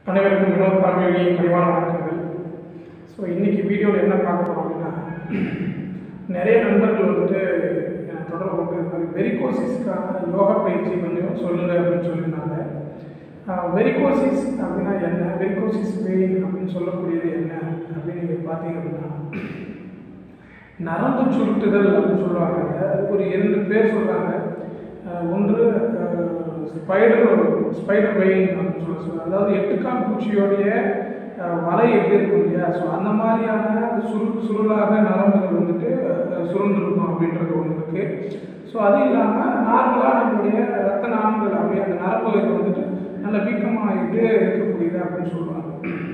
அனைவருக்கும் வினோத் பார்வையின் பணிவான வணக்கங்கள் ஸோ இன்றைக்கி வீடியோவில் என்ன பார்க்க போகிறோம் அப்படின்னா நிறைய நண்பர்கள் வந்துட்டு என்னை தொடர்பு கொண்டு இது மாதிரி வெரிகோசிஸ்க்கான யோகா பயிற்சி கொஞ்சம் சொல்லுங்கள் அப்படின்னு சொல்லியிருந்தாங்க வெரிகோசிஸ் அப்படின்னா என்ன வெரிகோசிஸ் பெயின் அப்படின்னு சொல்லக்கூடியது என்ன அப்படின்னு நீங்கள் பார்த்தீங்க அப்படின்னா நரம்பு சுருட்டுதல் அப்படின்னு சொல்லுவாங்க அதுக்கு ஒரு இரண்டு பேர் சொல்கிறாங்க ஒன்று ஸ்பைடர் ஸ்பைடர் வெயின் அப்படின்னு சொல்ல சொல்லுவாங்க அதாவது எட்டுக்கால் பூச்சியோடைய அஹ், வலை எப்படி இருக்கும் இல்லையா ஸோ அந்த மாதிரியான சுருள் சுருளாக நரம்புகள் வந்துட்டு அஹ், சுருண்டிருக்கும் அப்படின்றது ஒன்று இருக்குது ஸோ அது இல்லாமல் நார்மலாக நம்மளுடைய ரத்த நாளங்கள் அப்படியே அந்த நரம்புகள் வந்துட்டு நல்ல வீக்கமாகிட்டு இருக்கக்கூடியது அப்படின்னு சொல்லுவாங்க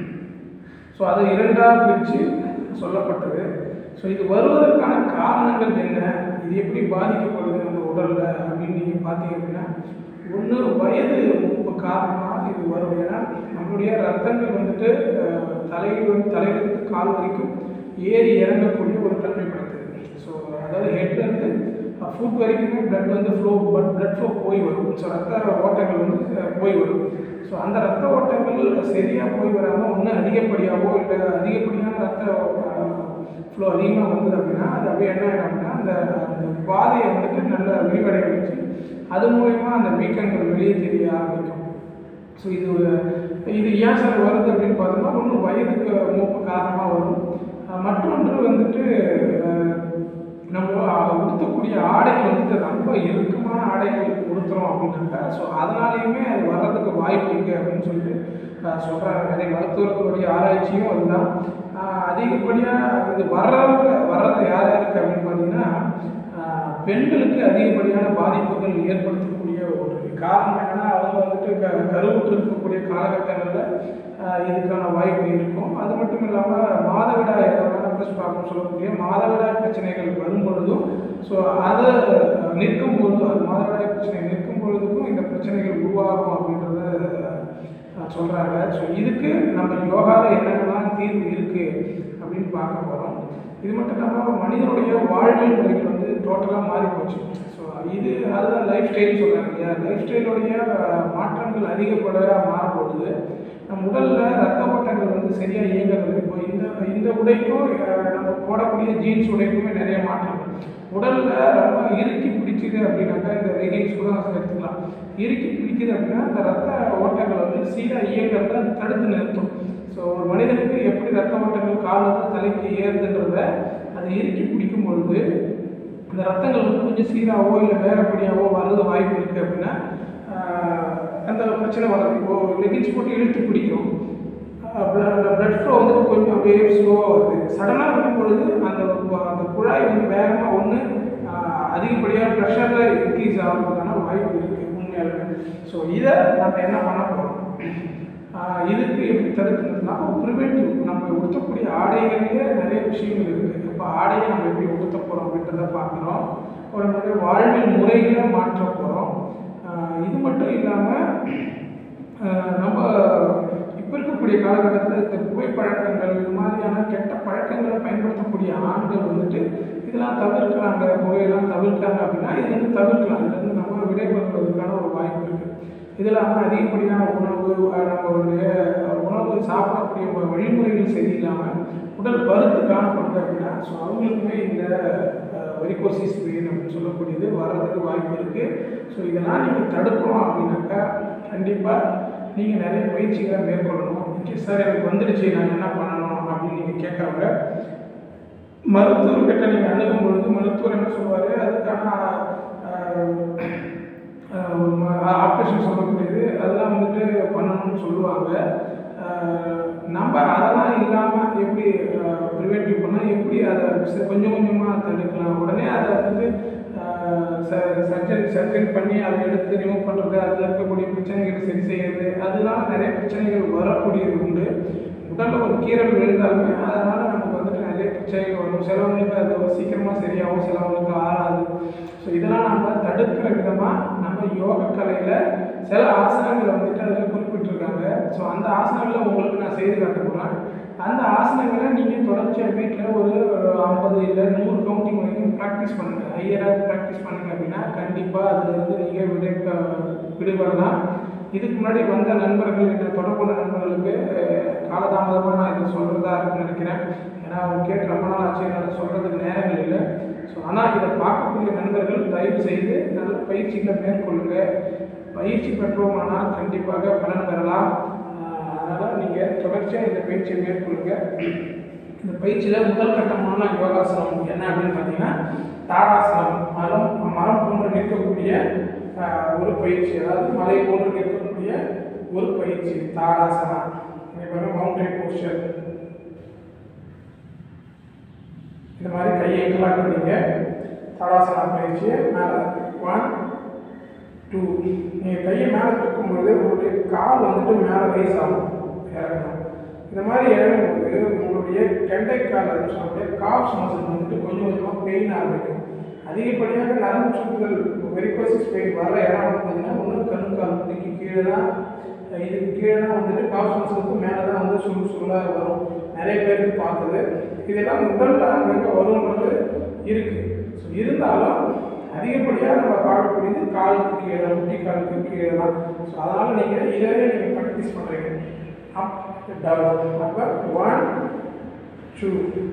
ஸோ அதை இரண்டாக பிரித்து சொல்லப்பட்டது ஸோ இது வருவதற்கான காரணங்கள் என்ன இது எப்படி பாதிக்கப்படுது நம்ம உடலில் அப்படின்னு நீங்கள் பார்த்தீங்க அப்படின்னா ஒன்று வயது மூப்பு காரணமாக இது வரும் ஏன்னா நம்மளுடைய ரத்தங்கள் வந்துட்டு அஹ், தலையில் தலையிலிருந்து கால் வரைக்கும் ஏறி இறங்கக்கூடிய ஒரு தன்மை படுத்துது ஸோ அதாவது ஹெட்லேருந்து ஃபுட் வரைக்குமே பிளட் வந்து ஃப்ளோ பட் பிளட் ஃப்ளோ போய் வரும் ஸோ ரத்த ஓட்டங்கள் வந்து அஹ், போய் வரும் ஸோ அந்த ரத்த ஓட்டங்கள் சரியாக போய் வராமல் ஒன்று அதிகப்படியாகவோ இல்லை அதிகப்படியான ரத்த ஃப்ளோ அதிகமாக வந்தது அப்படின்னா அது அப்படியே என்ன ஆகிடும் அப்படின்னா அந்த அந்த பாதையை வந்துட்டு நல்ல விரிவடைய வச்சு அது மூலயமா அந்த வீக்கங்கள் வெளியே தெரிய ஆரம்பிக்கும் ஸோ இது ஒரு- இது ஏன் சார் வருது அப்படின்னு பார்த்தோம்னா ஒன்று வயதுக்கு மூப்பு காரணமாக வரும் அஹ் மற்றொன்று வந்துட்டு அஹ், நம்ம அஹ், உடுத்தக்கூடிய ஆடைகள் வந்துட்டு ரொம்ப இறுக்கமான ஆடைகள் உடுத்துறோம் அப்படின்னாக்கா ஸோ அதனாலேயுமே அது வர்றதுக்கு வாய்ப்பு இருக்குது அப்படின்னு சொல்லிட்டு அஹ், சொல்றாங்க நிறைய மருத்துவர்களுடைய ஆராய்ச்சியும் அதுதான் அஹ், அதிகப்படியாக இது வர்றவங்க வர்றது யார் யாருக்கு அப்படின்னு பார்த்தீங்கன்னா அஹ், பெண்களுக்கு அதிகப்படியான பாதிப்புகள் ஏற்படுத்தக்கூடிய ஒரு காரணம் என்னன்னா அவங்க வந்துட்டு க கருவுற்று இருக்கக்கூடிய காலகட்டங்களில் ஆஹ் இதுக்கான வாய்ப்பு இருக்கும் அது மட்டும் இல்லாமல் மாதவிடாய் ப்ளஸ் ப்ராப்ளம் சொல்லக்கூடிய மாதவிடாய் பிரச்சனைகள் வரும் பொழுதும் ஸோ அதை நிற்கும் பொழுது அது மாதவிடாய் பிரச்சனை நிற்கும் பொழுதுக்கும் இந்த பிரச்சனைகள் உருவாகும் அப்படின்றத சொல்கிறாங்க ஸோ இதுக்கு நம்ம யோகாவில் என்னென்னலாம் தீர்வு இருக்குது அப்படின்னு பார்க்க போகிறோம் இது மட்டும் இல்லாமல் மனிதனுடைய வாழ்வியல் முறைகள் வந்து டோட்டலாக மாறி போச்சு ஸோ இது அதுதான் லைஃப் ஸ்டைல் சொல்கிறாங்க இல்லையா லைஃப் ஸ்டைலுடைய மாற்றங்கள் அதிகப்பட மாறும்பொழுது நம் உடலில் ரத்த ஓட்டங்கள் வந்து சரியாக இயங்குறது இப்போ இந்த இந்த உடைக்கும் அஹ், நம்ம போடக்கூடிய ஜீன்ஸ் உடைக்குமே நிறைய மாற்றங்கள் உடலில் ரொம்ப இறுக்கி பிடிக்குது அப்படின்னாக்கா இந்த ரெகின்ஸ் கூட நம்ம எடுத்துக்கலாம் இறுக்கி பிடிக்குது அப்படின்னா அந்த ரத்த ஓட்டங்கள் வந்து சீராக இயங்குறத அது தடுத்து நிறுத்தும் ஸோ ஒரு மனிதனுக்கு எப்படி ரத்த ஓட்டங்கள் காலில் தலைக்கு ஏறுதுன்றத அதை இறுக்கி பிடிக்கும் பொழுது இந்த ரத்தங்கள் வந்து கொஞ்சம் சீராகவோ இல்லை வேகப்படியாவோ வர்றது வாய்ப்பு இருக்குது அப்படின்னா ஆஹ், அந்த பிரச்சனை வராது இப்போது லெகின்ஸ் போட்டு இழுத்து பிடிக்கும் பிளட் ஃப்ளோ வந்து கொஞ்சம் அப்படியே ஸ்லோவாக வருது சடனாக இருக்கும் பொழுது அந்த ப- அந்த குழாய் வந்து வேகமாக ஒன்று அதிகப்படியாக ப்ரெஷரில் இன்க்ரீஸ் ஆகிறதுக்கான வாய்ப்பு இருக்குது உண்மையாலுமே ஸோ இதை நம்ம என்ன பண்ண போகிறோம் இதுக்கு எப்படி தடுக்கிறதுனா ப்ரிவென்டிவ் நம்ம உடுத்தக்கூடிய ஆடைகளிலே நிறைய விஷயங்கள் இருக்குது இப்போ ஆடையை நம்ம எப்படி உடுத்த போகிறோம் அப்படின்றத பார்க்குறோம் ஒரு நம்மளுடைய வாழ்வியல் முறைகளை மாற்ற போகிறோம் இது மட்டும் இல்லாமல் ஆஹ் நம்ம இப்போ இருக்கக்கூடிய காலகட்டத்தில் இந்த புகைப்பழக்கங்கள் இது மாதிரியான கெட்ட பழக்கங்களை பயன்படுத்தக்கூடிய ஆண்கள் வந்துட்டு இதெல்லாம் தவிர்க்கிறாங்க புகையெல்லாம் தவிர்க்கிறாங்க அப்படின்னா இதுலேருந்து தவிர்க்கலாம் இதுலேருந்து நம்ம விடைபெறுவதற்கான ஒரு வாய்ப்பு இருக்குது இது இல்லாமல் அதிகப்படியான உணவு ஆஹ் நம்மளுடைய உணவு சாப்பிடக்கூடிய வ- வழிமுறைகள் சரியில்லாமல் உடல் பருத்து காணப்படுது அப்படின்னா ஸோ அவங்களுக்குமே இந்த வெரிகோசிஸ் பெயின் அப்படின்னு சொல்லக்கூடியது வர்றதுக்கு வாய்ப்பு இருக்குது ஸோ இதெல்லாம் நீங்கள் தடுக்கணும் அப்படின்னாக்கா கண்டிப்பாக நீங்கள் நிறைய பயிற்சிகளை மேற்கொள்ளணும் ஓகே சார் எனக்கு வந்துடுச்சு நான் என்ன பண்ணணும் அப்படின்னு நீங்கள் கேட்குறவங்க மருத்துவர்கிட்ட நீங்கள் அணுகும் பொழுது மருத்துவர் என்ன சொல்லுவார் அதுக்கான ஆப்ரேஷன் சொல்லக்கூடியது அதெல்லாம் வந்துட்டு பண்ணணும்னு சொல்லுவாங்க ஆஹ் நம்ம அதெல்லாம் இல்லாமல் எப்படி ப்ரிவென்டிவ் பண்ணால் எப்படி அதை ச- கொஞ்சம் கொஞ்சமாக தடுக்கலாம் உடனே அதை வந்து சர்ஜரி சர்ஜரி பண்ணி அதை எடுத்து ரிமூவ் பண்ணுறது அதில் இருக்கக்கூடிய பிரச்சனைகளை சரி செய்யறது அதனால நிறைய பிரச்சனைகள் வரக்கூடியது உண்டு உடலில் ஒரு கீரல் விழுந்தாலுமே அதனால் நமக்கு வந்துட்டு நிறைய பிரச்சனைகள் வரும் சிலவங்களுக்கு அது சீக்கிரமாக சரியாகும் சிலவங்களுக்கு ஆறாது ஸோ இதெல்லாம் நம்ம தடுக்கிற விதமாக நம்ம யோக கலையில் சில ஆசனங்களை வந்துட்டு அதில் குறிப்பிட்டிருக்காங்க ஸோ அந்த ஆசனங்களை உங்களுக்கு நான் செய்து காட்ட போகிறேன் அந்த ஆசனங்களை நீங்கள் தொடர்ச்சியாக வீட்டில் ஒரு ஐம்பது இல்லை நூறு கவுண்டிங் வரைக்கும் ப்ராக்டிஸ் பண்ணுங்கள் ஹையராக ப்ராக்டிஸ் பண்ணுங்க அப்படின்னா கண்டிப்பாக அதிலிருந்து நீங்கள் விடை விடுபடலாம் இதுக்கு முன்னாடி வந்த நண்பர்கள் என்ன தொடர்புள்ள நண்பர்களுக்கு நினைக்கிறேன் ஏன்னா அவங்க கேட்டு ரொம்ப நாள் ஆச்சு என்னால் சொல்கிறதுக்கு நேரங்கள் இல்லை ஸோ ஆனால் இதை பார்க்கக்கூடிய நண்பர்கள் தயவு செய்து நல்ல பயிற்சிகளை மேற்கொள்ளுங்க பயிற்சி பெற்றோமானால் கண்டிப்பாக பலன் பெறலாம் அதனால் நீங்கள் தொடர்ச்சியாக இந்த பயிற்சியை மேற்கொள்ளுங்க இந்த பயிற்சியில் முதல் கட்டமான யோகாசனம் என்ன அப்படின்னு பார்த்தீங்கன்னா தாடாசனம் மரம் மரம் போன்று நிற்கக்கூடிய ஆஹ், ஒரு பயிற்சி அதாவது மலை போன்று நிற்கக்கூடிய ஒரு பயிற்சி தாடாசனம் இதே மவுண்டைன் போஸ்டர் இந்த மாதிரி கையை இன்க்ளாக் பண்ணிங்க தாடாசனா பயிற்சியை மேலே ஒன் டூ நீங்கள் கையை மேலே தூக்கும்போது உங்களுடைய கால் வந்துட்டு மேலே ரைஸ் ஆகும் இறங்கணும் இந்த மாதிரி இறங்கும்போது உங்களுடைய கெண்டைக்கால் அப்படின்னு சொல்லக்கூடிய காப்ஸ் மசில் வந்துட்டு கொஞ்சம் கொஞ்சமாக பெயின் ஆரம்பிக்கும் அதிகப்படியாக நரம்பு சுற்றுகள் வெரிகோசிஸ் பெயின் வர இடம் வந்து பார்த்தீங்கன்னா ஒன்று கணுக்கால் முட்டிக்கு கீழே தான் இதுக்கு கீழே தான் வந்துட்டு காப்ஸ் மசிலுக்கு மேலே தான் வந்து சுரு சுருளாக வரும் நிறைய பேருக்கு பார்த்தது இதெல்லாம் உடலில் அங்கங்கே வரும்ன்றது இருக்குது ஸோ இருந்தாலும் அதிகப்படியாக நம்ம பார்க்கக்கூடியது காலுக்கு கீழே முட்டி காலுக்கு கீழே தான் ஸோ அதனால் நீங்கள் இதையே நீங்கள் ப்ராக்டிஸ் பண்ணுறீங்க அப் டவுன் அப்போ one two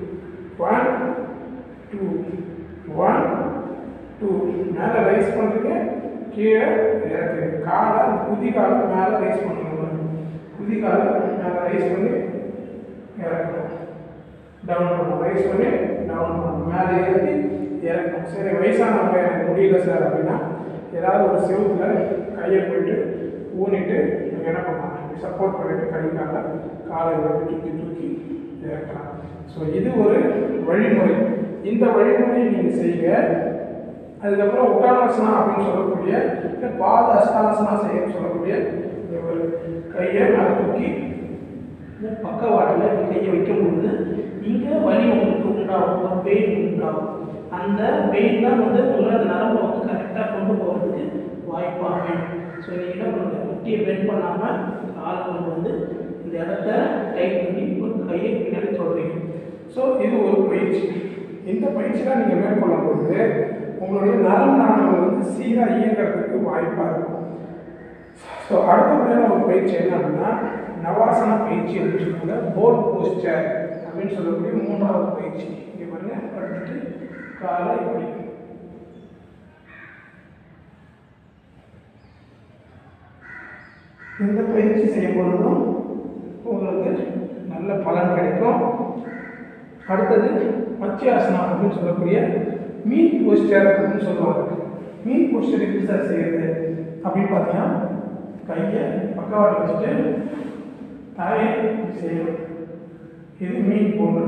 one two one two மேலே ரைஸ் பண்ணுறீங்க கீழே இறக்குறீங்க காலை அந்த குதி காலை மேலே ரைஸ் பண்ணணும் குதி காலை மேலே ரைஸ் பண்ணி இறக்கணும் டவுன் பண்ணணும் ரைஸ் பண்ணி டவுன் பண்ணணும் மேலே ஏற்றி இறக்கணும் சரி வயசானவங்க எனக்கு முடியல சார் அப்படின்னா ஏதாவது ஒரு செவுத்துல கையை போயிட்டு ஊனிட்டு நீங்கள் என்ன பண்ணலாம் சப்போர்ட் பண்ணிட்டு கை காலை காலை விட்டு தூக்கி தூக்கி இறக்கலாம் ஸோ இது ஒரு வழிமுறை இந்த வழிமுறையை நீங்கள் செய்யுங்க அதுக்கப்புறம் உட்டானாசனா அப்படின்னு சொல்லக்கூடிய இல்ல பாத அஷ்டாசனா செய்ய சொல்லக்கூடிய இந்த ஒரு கையை மேலே தூக்கி இந்த பக்கவாட்டில் இப்படி கையை வைக்கும்போது இங்கே வலி உங்களுக்கு உண்டாகும் ஒரு பெயின் உண்டாகும் அந்த பெயின் தான் வந்து உங்களை அந்த நரம்பை வந்து கரெக்டாக கொண்டு போகிறதுக்கு வாய்ப்பாக அமையும் ஸோ நீங்கள் என்ன பண்ணுங்க முட்டியை பெண்ட் பண்ணாமல் காலை கொண்டு வந்து இந்த இடத்த டைட் பண்ணி ஒரு கையை பின்னாடி தொடறீங்க ஸோ இது ஒரு பயிற்சி இந்த பயிற்சிலாம் நீங்கள் மேற்கொள்ளும் பொழுது உங்களுடைய நரம்பு நாணங்கள் வந்து சீராக இயங்குறதுக்கு வாய்ப்பாக இருக்கும் ஸோ அடுத்தபடியான ஒரு பயிற்சி என்ன அப்படின்னா நவாசன பயிற்சி அப்படின்னு சொல்லுவாங்க போட் போஸ்டர் அப்படின்னு சொல்லக்கூடிய மூன்றாவது பயிற்சி இங்கே பாருங்க படுத்துட்டு காலை இப்படி இந்த பயிற்சி செய்யும் பொழுதும் உங்களுக்கு நல்ல பலன் கிடைக்கும் அடுத்தது மத்தியாசனம் அப்படின்னு சொல்லக்கூடிய மீன் போஸ்டர் அப்படின்னு சொல்லுவாங்க மீன் போஸ்டர் எப்படி சார் செய்யறது அப்படின்னு பார்த்தீங்கன்னா கையை பக்கவாட்டில் வச்சுட்டு தலையை இப்படி செய்யணும் இது மீன் போன்று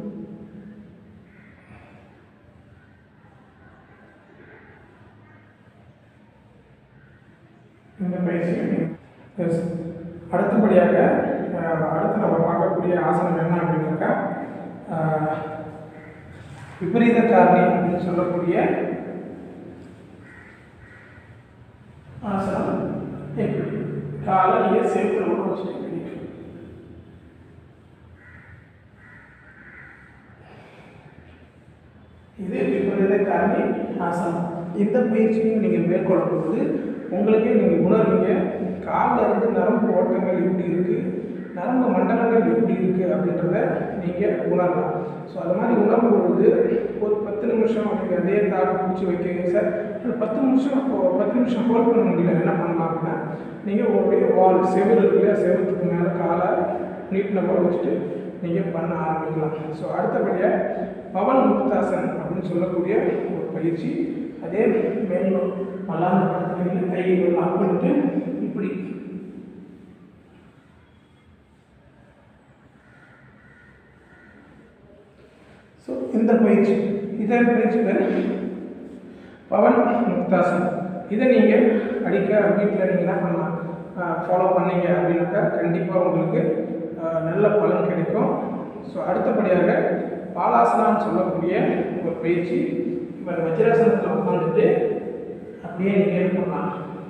இந்த பயிற்சி Yes. அடுத்தபடியாக அஹ், அடுத்து நம்ம பார்க்கக்கூடிய ஆசனம் என்ன அப்படின்னாக்கா அஹ், விபரீத காரணி அப்படின்னு சொல்லக்கூடிய ஆசனம் எப்படி காலை நீங்கள் சேர்த்து கூட வச்சுருக்கீங்க இது விபரீத காரணி ஆசனம் இந்த பயிற்சியும் நீங்கள் மேற்கொள்ளும் பொழுது உங்களுக்கே நீங்கள் உணர்வீங்க காலில் இருந்து நரம்பு ஓட்டங்கள் எப்படி இருக்குது நரம்பு மண்டலங்கள் எப்படி இருக்குது அப்படின்றத நீங்கள் உணரலாம் ஸோ அது மாதிரி உணரும் பொழுது ஒரு பத்து நிமிஷம் நீங்கள் அதே தாக்கு பிடிச்சி வைக்கிறீங்க சார் ஒரு பத்து நிமிஷம் ஒரு பத்து நிமிஷம் ஹோல்ட் பண்ண முடியல என்ன பண்ணலாம் அப்படின்னா நீங்கள் உங்களுடைய வால் செவுரு இருக்கு இல்லையா செவுத்துக்கு மேலே காலை நீட்டின போல வச்சுட்டு நீங்கள் பண்ண ஆரம்பிக்கலாம் ஸோ அடுத்தபடியாக பவன் முக்தாசன் அப்படின்னு சொல்லக்கூடிய ஒரு பயிற்சி அதே மேலும் மல்லாந்த படத்துல கைகள் லாக் பண்ணிட்டு இப்படி ஸோ இந்த பயிற்சி இதன் பயிற்சி பேர் பவன் முக்தாசன் இதை நீங்கள் அடிக்க வீட்டில் நீங்கள் என்ன பண்ணலாம் ஃபாலோ பண்ணீங்க அப்படின்னாக்கா கண்டிப்பாக உங்களுக்கு ஆஹ், நல்ல பலன் கிடைக்கும் ஸோ அடுத்தபடியாக பாலாசனான்னு சொல்லக்கூடிய ஒரு பயிற்சி இப்போ வஜ்ராசனத்தில் உட்காந்துட்டு அப்படியே நீங்கள் என்ன பண்ணலாம்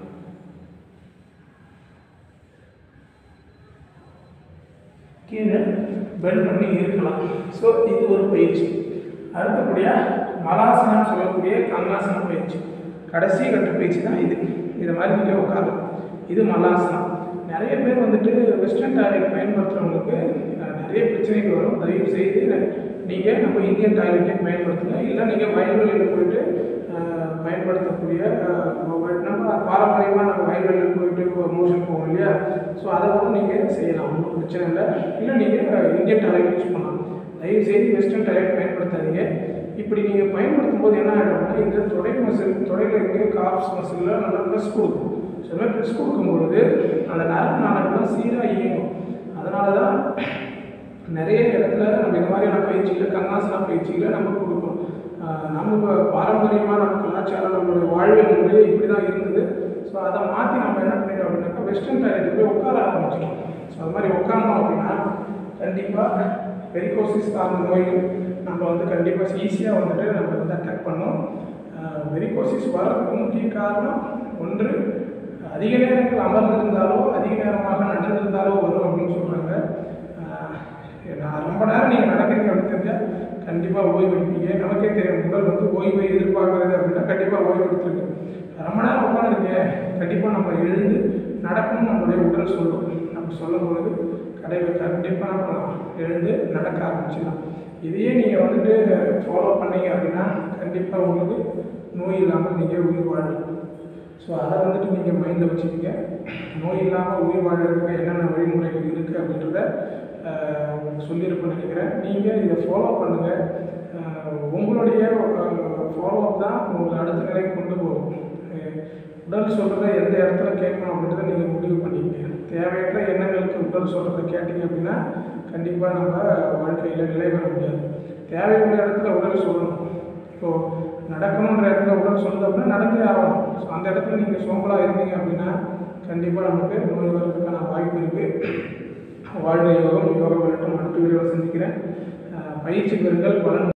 கீழே பெண்ட் பண்ணி இருக்கலாம் ஸோ இது ஒரு பயிற்சி அடுத்தபடியாக மலாசனம் சொல்லக்கூடிய கங்காசன பயிற்சி கடைசி கட்ட பயிற்சி தான் இது இதை மாதிரி நீங்கள் உட்காரலாம் இது மலாசனம் நிறைய பேர் வந்துட்டு வெஸ்டர்ன் டாய்லெட் பயன்படுத்துகிறவங்களுக்கு அஹ், நிறைய பிரச்சனை பிரச்சனைகள் வரும் தயவு செய்து நீங்கள் நம்ம இந்தியன் டாய்லெட்டை பயன்படுத்துங்க இல்லை நீங்கள் வயல்வெளியில் போயிட்டு அஹ், பயன்படுத்தக்கூடிய அஹ், நம்ம பாரம்பரியமாக நம்ம வயல்வெளியில் போயிட்டு மோஷன் போவோம் இல்லையா ஸோ அதை கூட நீங்கள் செய்யலாம் ஒன்றும் பிரச்சனை இல்லை இல்லை நீங்கள் இந்தியன் டாய்லெட் யூஸ் பண்ணலாம் தயவு செய்து வெஸ்டர்ன் டாய்லெட் பயன்படுத்தாதீங்க இப்படி நீங்கள் பயன்படுத்தும் போது என்ன ஆகிடும்னா இந்த தொடை மசில் தொடையில் இருக்க காப்ஸ் மசிலில் நல்லா ப்ரெஸ் கொடுக்கும் ஸோ இந்த மாதிரி ப்ரெஸ் கொடுக்கும்பொழுது அந்த நரம்பு நாளங்கள்லாம் சீராக இயங்கும் அதனால தான் நிறைய இடத்துல நம்ம இந்த மாதிரியான பயிற்சிகளை கண்ணாசனா பயிற்சிகளை நம்ம கொடுக்கணும் ஆஹ் நம்ம இப்போ பாரம்பரியமாக நம்ம கலாச்சாரம் நம்மளுடைய வாழ்வியல் முறையே இப்படி தான் இருந்தது ஸோ அதை மாற்றி நம்ம என்ன பண்ணிட்டோம் அப்படின்னாக்கா வெஸ்டர்ன் டாய்லெட் போய் உட்கார ஆரம்பிச்சிட்டோம் ஸோ அது மாதிரி உட்காந்தோம் அப்படின்னா கண்டிப்பாக வெரிகோசிஸ் சார்ந்த நோய்கள் நம்ம வந்து கண்டிப்பாக ஈஸியாக வந்துட்டு நம்ம வந்து அட்டாக் பண்ணோம் வெரிகோசிஸ் வர்றதுக்கு முக்கிய காரணம் ஒன்று அதிக நேரங்கள் அமர்ந்திருந்தாலோ அதிக நேரமாக நடந்திருந்தாலோ வரும் அப்படின்னு சொல்கிறாங்க நான் ரொம்ப நேரம் நீங்கள் நடக்கிறீங்க அப்படின்னு தெரிஞ்சால் கண்டிப்பாக ஓய்வு எடுப்பீங்க நமக்கே தெரியும் உடல் வந்து ஓய்வை எதிர்பார்க்கறது அப்படின்னா கண்டிப்பாக ஓய்வு எடுத்துருக்கு ரொம்ப நேரம் உட்காந்துருக்கீங்க கண்டிப்பாக நம்ம எழுந்து நடக்கணும்னு நம்மளுடைய உடல் சொல்லும் நம்ம சொல்லும் பொழுது கடை கண்டிப்பாக நம்ம எழுந்து நடக்க ஆரம்பிச்சிடலாம் இதையே நீங்கள் வந்துட்டு ஃபாலோ பண்ணீங்க அப்படின்னா கண்டிப்பாக உங்களுக்கு நோய் இல்லாமல் நீங்கள் உயிர் வாழலாம் ஸோ அதை வந்துட்டு நீங்கள் மைண்டில் வச்சுக்கிங்க நோய் இல்லாமல் உயிர் வாழறதுக்கு என்னென்ன வழிமுறைகள் இருக்குது அப்படின்றத ஆஹ், உங்களுக்கு சொல்லியிருப்பேன்னு நினைக்கிறேன் நீங்கள் இதை ஃபாலோ பண்ணுங்கள் உங்களுடைய ஃபாலோ அப் தான் உங்களை அடுத்த நிலைக்கு கொண்டு போகும் அஹ், உடல் சொல்கிறத எந்த இடத்துல கேட்கணும் அப்படின்றத நீங்கள் முடிவு பண்ணிக்கங்க தேவையற்ற எண்ணங்களுக்கு உடல் சொல்கிறத கேட்டீங்க அப்படின்னா கண்டிப்பாக நம்ம வாழ்க்கையில் நிலை பெற முடியாது தேவையுள்ள இடத்துல உடல் சொல்லணும் இப்போது நடக்கணுன்ற இடத்துல உடல் சொல்லுது அப்படின்னா நடந்தே ஆகணும் ஸோ அந்த இடத்துல நீங்கள் சோம்பலாக இருந்தீங்க அப்படின்னா கண்டிப்பாக நமக்கு நோய் வர்றதுக்கான வாய்ப்பு இருக்குது வாழ்வு யோகம் யோகம் மற்றும் அடுத்த வீடியோவில் சந்திக்கிறேன் அஹ் பயிற்சி பெறுங்கள் பலன்